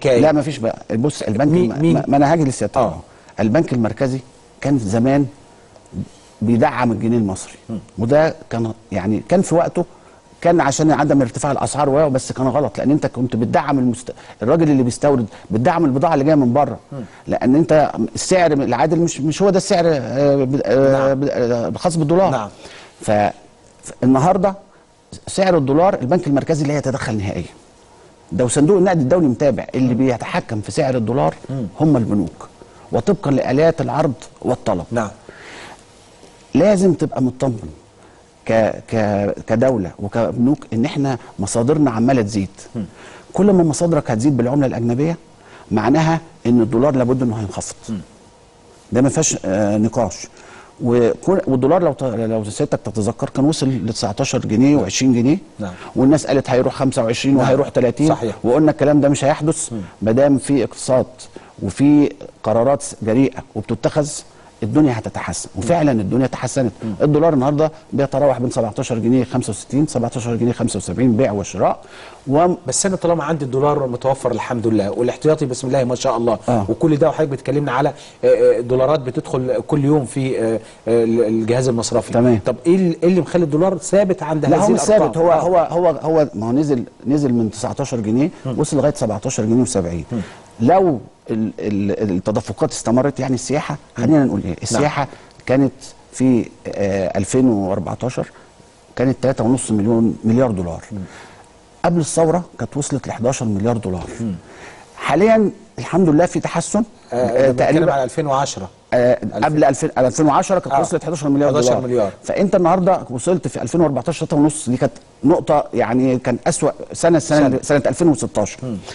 حكايه لا ما فيش بقى بص البنك مين- الم- مين؟ ما- ما انا هاجي لسيادتك آه. أهو. البنك المركزي كان زمان بيدعم الجنيه المصري وده كان يعني كان في وقته كان عشان عدم ارتفاع الاسعار و بس كان غلط لان انت كنت بتدعم المست... الراجل اللي بيستورد بتدعم البضاعه اللي جايه من بره لان انت السعر العادل مش مش هو ده السعر آه، ب- آه، نعم. ب- آه، الخاص بالدولار نعم. ف فالنهارده سعر الدولار البنك المركزي لا يتدخل نهائيا ده وصندوق النقد الدولي متابع اللي بيتحكم في سعر الدولار هم البنوك وطبقا لآليات العرض والطلب نعم لازم تبقى مطمن ك ك كدوله وكبنوك ان احنا مصادرنا عماله تزيد كل ما مصادرك هتزيد بالعمله الاجنبيه معناها ان الدولار لابد انه هينخفض ده ما فيهاش آه نقاش وكل- والدولار لو ت- لو سيادتك تتذكر كان وصل ل 19 جنيه و20 جنيه نعم. والناس قالت هيروح 25 نعم. وهيروح 30 صحيح. وقلنا الكلام ده مش هيحدث ما دام في اقتصاد وفي قرارات جريئه وبتتخذ الدنيا هتتحسن وفعلا الدنيا تحسنت الدولار النهارده بيتراوح بين 17 جنيه 65 17 جنيه 75 بيع وشراء و بس انا طالما عندي الدولار متوفر الحمد لله والاحتياطي بسم الله ما شاء الله آه. وكل ده وحضرتك بتكلمنا على آه، آه، دولارات بتدخل كل يوم في آه، آه، الجهاز المصرفي تمام. طب ايه ال- إيه اللي مخلي الدولار ثابت عند لا هذه هو مش الارقام ثابت هو آه. هو هو هو ما هو نزل نزل من 19 جنيه وصل لغايه 17 جنيه و70 لو ال- ال- التدفقات استمرت يعني السياحه خلينا نقول ايه السياحه كانت في آه 2014 كانت 3.5 مليون مليار دولار قبل الثوره كانت وصلت ل 11 مليار دولار حاليا الحمد لله في تحسن آه، آه أنا بتكلم تقريبا على 2010 آه، قبل 2000 2010 كانت آه. وصلت 11 مليار 11 دولار مليار. فانت النهارده وصلت في 2014 3 ونص دي كانت نقطه يعني كان اسوا سنه سنه سنة. سنه, 2016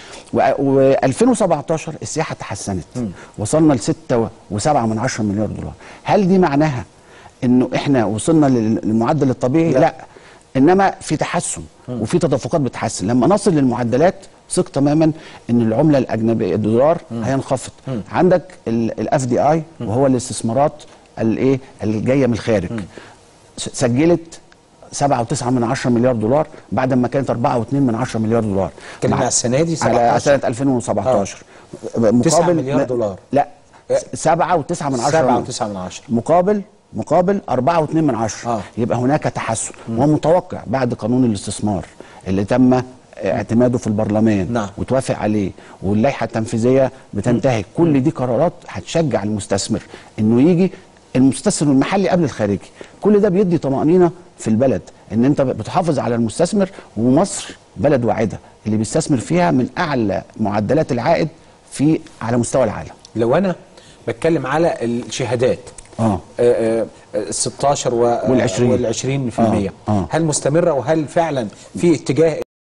و2017 السياحه تحسنت وصلنا ل 6.7 من 10 مليار دولار هل دي معناها انه احنا وصلنا لل- للمعدل الطبيعي لا. لا, لا. انما في تحسن وفي تدفقات بتحسن لما نصل للمعدلات ثق تماما ان العمله الاجنبيه الدولار هينخفض عندك الاف دي اي وهو الاستثمارات الايه الجايه من الخارج س- سجلت 7.9 من 10 مليار دولار بعد ما كانت 4.2 من 10 مليار دولار اتكلمنا مع- على السنة دي على 17. سنه 2017 9 مليار دولار. لا 7.9 من 10 7 و9 من 10 مقابل مقابل 4.2 من عشرة آه. يبقى هناك تحسن ومتوقع بعد قانون الاستثمار اللي تم اعتماده في البرلمان نعم. وتوافق عليه واللائحه التنفيذيه بتنتهي كل دي قرارات هتشجع المستثمر انه يجي المستثمر المحلي قبل الخارجي كل ده بيدي طمانينه في البلد ان انت بتحافظ على المستثمر ومصر بلد واعده اللي بيستثمر فيها من اعلى معدلات العائد في على مستوى العالم لو انا بتكلم على الشهادات اه آه، آه، 16 و والعشرين. وال 20% آه، آه. هل مستمره وهل فعلا في اتجاه